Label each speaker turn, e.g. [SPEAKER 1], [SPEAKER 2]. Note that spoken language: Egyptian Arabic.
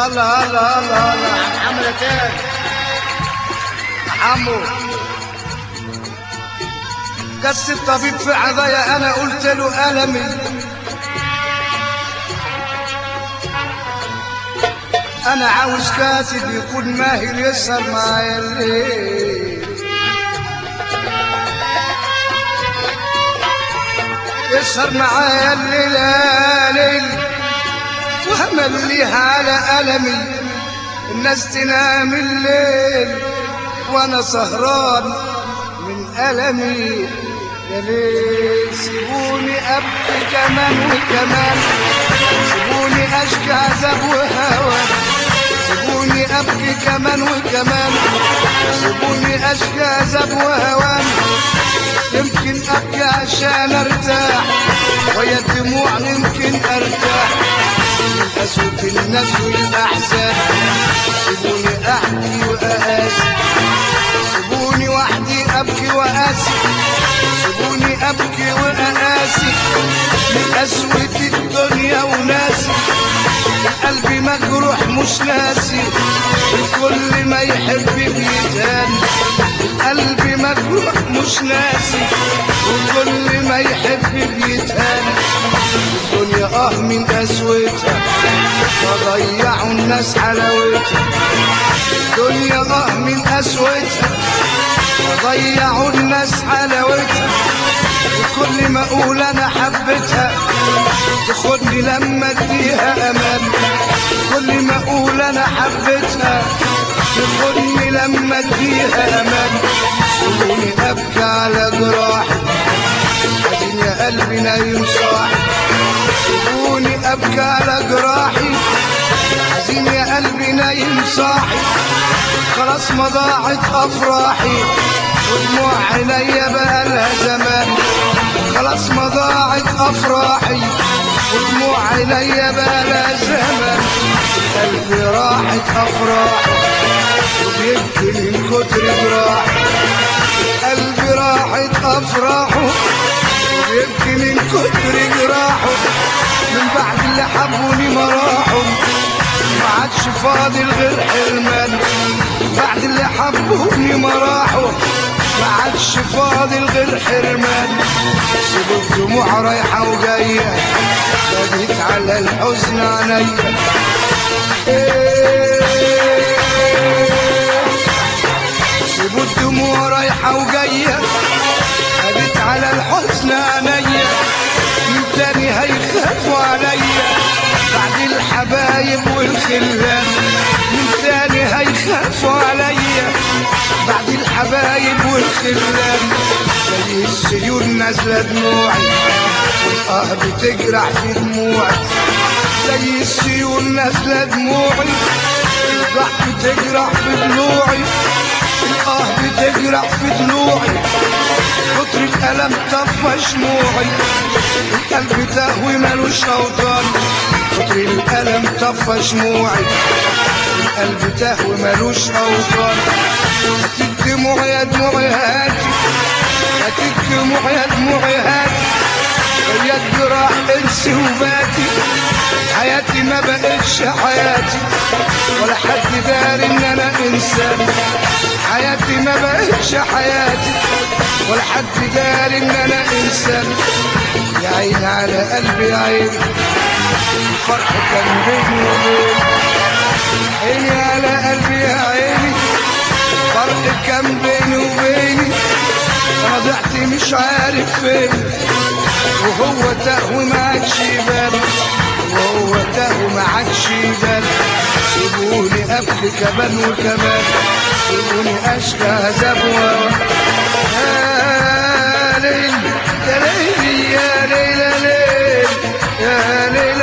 [SPEAKER 1] الله الله الله الله
[SPEAKER 2] محمد تاني
[SPEAKER 1] عمو قس الطبيب في عضايا انا قلت له المي انا عاوز كاتب يكون ماهر يسهر معايا الليل يسهر معايا الليل يا ليل وهمليها على ألمي الناس تنام الليل وانا سهران من ألمي يا ليل سيبوني أبكي كمان وكمان سيبوني أشكي عذاب وهوى سيبوني أبكي كمان وكمان سيبوني أشكي عذاب وهوان يمكن أبكي عشان أرتاح ويا الدموع يمكن أرتاح من قسوة الناس والأحزان سيبوني أحكي وأقاسي سيبوني وحدي أبكي وأقاسي سيبوني أبكي وأقاسي من قسوة الدنيا وناسي قلبي مجروح مش ناسي الكل ما يحب بيتهان قلبي مجروح مش ناسي وكل ما يحب بيتهان الدنيا اه من قسوتها وضيعوا الناس حلاوتها الدنيا اه من قسوتها وضيعوا الناس حلاوتها وكل ما اقول انا حبيتها تاخدني لما اديها امان كل ما اقول انا حبيتها تاخدني لما اديها امان سيبوني ابكي على جراحي حزين يا قلبي نايم صاحي سيبوني ابكي على جراحي حزين يا قلبي نايم صاحي خلاص ما ضاعت افراحي ودموع عينيا بقى لها زمان خلاص ما ضاعت افراحي ودموع عينيا بقى لها زمان قلبي راحت افراحي وبيبكي من كتر جراحي قلبي راحت افراحه وبيبكي من كتر جراحه من بعد اللي حبوني ما راحوا ما عادش فاضل غير حرمان بعد اللي حبوني ما راحوا ما عادش فاضل غير حرمان سيبوا الدموع رايحة وجاية بديت على الحزن عينيا سيبوا الدموع رايحة وجاية بديت على الحزن عينيا من تاني هيخافوا عليا بعد الحبايب والخلان من تاني هيخافوا عليا بعد الحبايب والخلان زي السيول نازلة دموعي والآه بتجرح في دموعي زي السيول نازلة دموعي الضحك بتجرح في ضلوعي الآه بتجرح في ضلوعي كتر الألم طفى شموعي القلب تهوي ملوش أوطان كتر الألم طفى شموعي القلب تهوي ملوش أوطان هات الدموع يا دموعي هاتي هات الدموع يا دموعي هاتي هي الجراح انسي وباتي حياتي ما بقتش حياتي ولا حد داري ان انا انسان حياتي ما بقتش حياتي ولا حد داري ان انا انسان يا عيني على قلبي يا عيني الفرح كان بيني وبين عيني على قلبي يا عيني الفرق كان بيني وبيني انا ضعت مش عارف فين وهو تهوي ما عادش يبان وهو تهوي ما عادش يبان سيبوني ابكي كمان وكمان سيبوني اشكى عذاب وهوى يا ليل يا ليل يا ليل يا ليل يا ليل